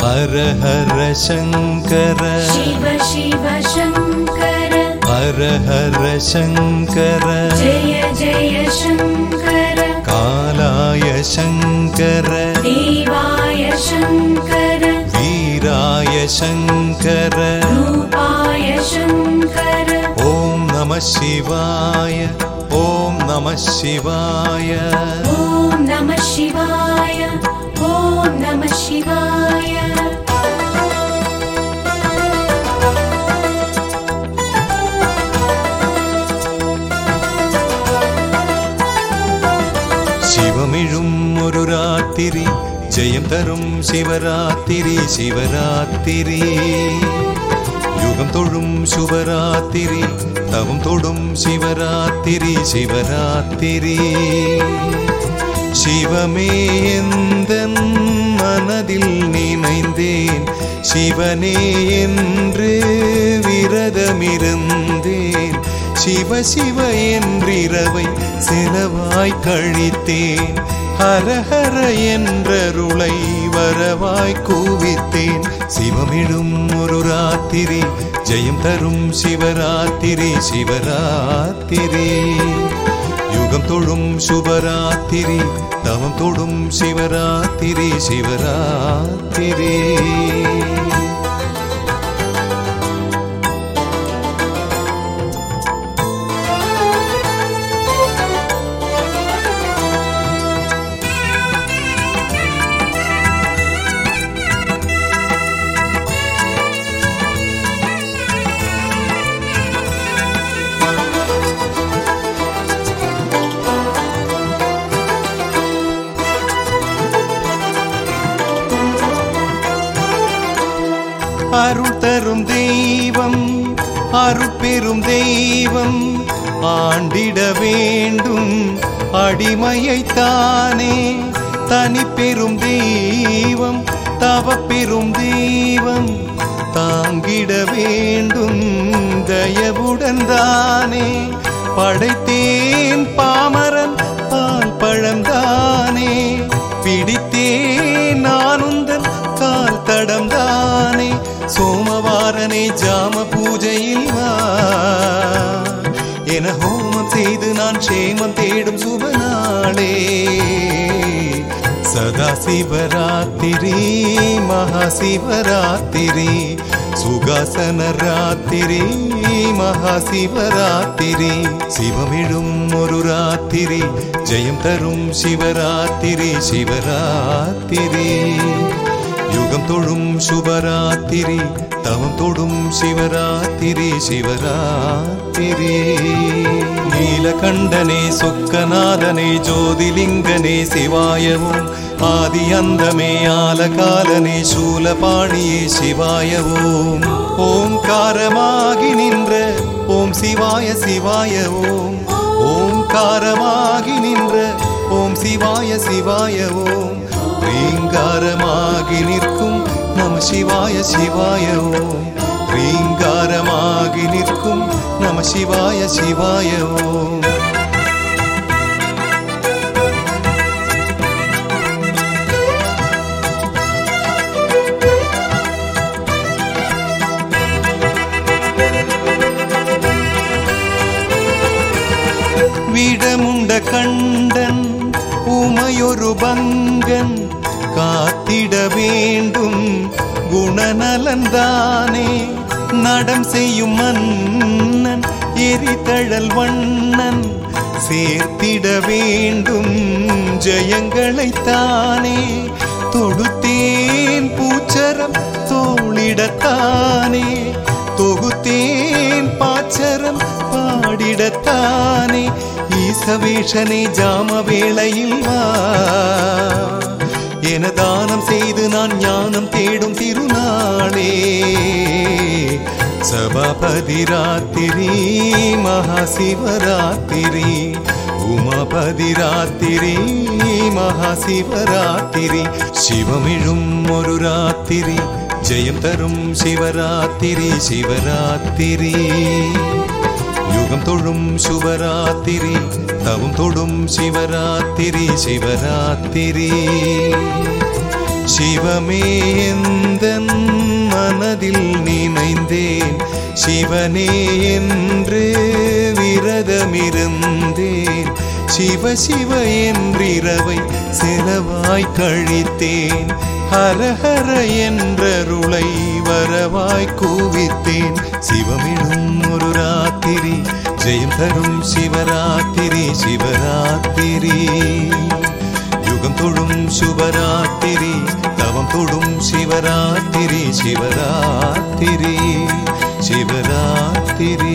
ஹர ஹர சங்கர शिव शिव शङ्कर ஹர ஹர சங்கர जय जय शङ्कर காலாய சங்கர देवाय शङ्कर வீராய சங்கர रूपाय शङ्कर ஓம் நம சிவாய ஓம் நம சிவாய ॐ नमः शिवाय ॐ नमः शिवाय சிவமிழும் ஒரு ராத்திரி ஜெயம் தரும் சிவராத்திரி சிவராத்திரி யுகம் தொழும் சுபராத்திரி தவம் தொடும் சிவராத்திரி சிவராத்திரி சிவமே எந்தன் மனதில் நினைந்தேன் சிவனே என்று விரதமிருந்தேன் சிவ சிவ என்றிரவை செலவாய் கழித்தேன் ஹர ஹர என்றருளை வரவாய் கூவித்தேன் சிவமிழும் ஒரு ராத்திரி ஜெயம் தரும் சிவராத்திரி சிவராத்திரி யுகம் தொழும் சுபராத்திரி தவம் தொடும் சிவராத்திரி சிவராத்திரி அருள் தரும் தெய்வம் அருட்பெரும் தெய்வம் ஆண்டிட வேண்டும் அடிமையை தானே தனி பெரும் தெய்வம் தவ பெரும் தெய்வம் தாங்கிட வேண்டும் தயவுடன் தானே படைத்தேன் பாமரன் பால் பழம்தானே பிடித்தேன் நானுந்தன் கால் தடம் தானே சோமவாரனே ஜாம பூஜையில் வா என ஹோமம் செய்து நான் க்ஷேமம் தேடும் சுபநாளே சதா சிவராத்திரி மகா சிவராத்திரி சுகாசன ராத்திரி மகா சிவராத்திரி சிவமிழும் ஒரு ராத்திரி ஜெயம் தரும் சிவராத்திரி சிவராத்திரி யுகம் தொழும் சுபராத்திரி தவம் தொடும் சிவராத்திரி சிவராத்திரி நீலகண்டனே சொக்கநாதனே ஜோதிலிங்கனே சிவாயவும் ஆதி அந்தமே ஆலகாலனே சூலபாணியே சிவாயவோம் ஓம்காரமாகி நின்ற ஓம் சிவாய சிவாய ஓம் ஓம்காரமாகி நின்ற ஓம் சிவாய சிவாய ஓம் ரீங்காரமாகி நிற்கும் நம சிவாய சிவாய ஓம் ரீங்காரமாகி நிற்கும் நம சிவாய சிவாய ஓம் விடமுண்ட கண்டன் உமையொரு பங்கன் காத்திட வேண்டும் குணநலந்தானே நடம் செய்யும் மன்னன் எரிதழல் வண்ணன் சேர்த்திட வேண்டும் ஜெயங்களைத்தானே தொடுத்தேன் பூச்சரம் தோளிடத்தானே தொகுத்தேன் பாச்சரம் பாடிடத்தானே ஈசவேஷனே ஜாம வேளையில் வா என தானம் செய்து நான் ஞானம் தேடும் திருநாளே சபாபதி ராத்திரி மகா சிவராத்திரி உமாபதி ராத்திரி மகா சிவராத்திரி சிவமிழும் ஒரு ராத்திரி ஜெயம் தரும் சிவராத்திரி சிவராத்திரி யுகம் தொழும் சுபராத்திரி தவம் தொடும் சிவராத்திரி சிவராத்திரி சிவமே எந்த மனதில் நினைந்தேன் சிவனே என்று விரதமிருந்தேன் சிவ சிவ என்றிரவை செலவாய் கழித்தேன் ஹரஹர என்றருளை வரவாய் கூவித்தேன் சிவமிடும் ஒரு ராத்திரி ஜெயம் தரும் சிவராத்திரி சிவராத்திரி யுகம் தொழும் சுபராத்திரி தவம் தொடும் சிவராத்திரி சிவராத்திரி சிவராத்திரி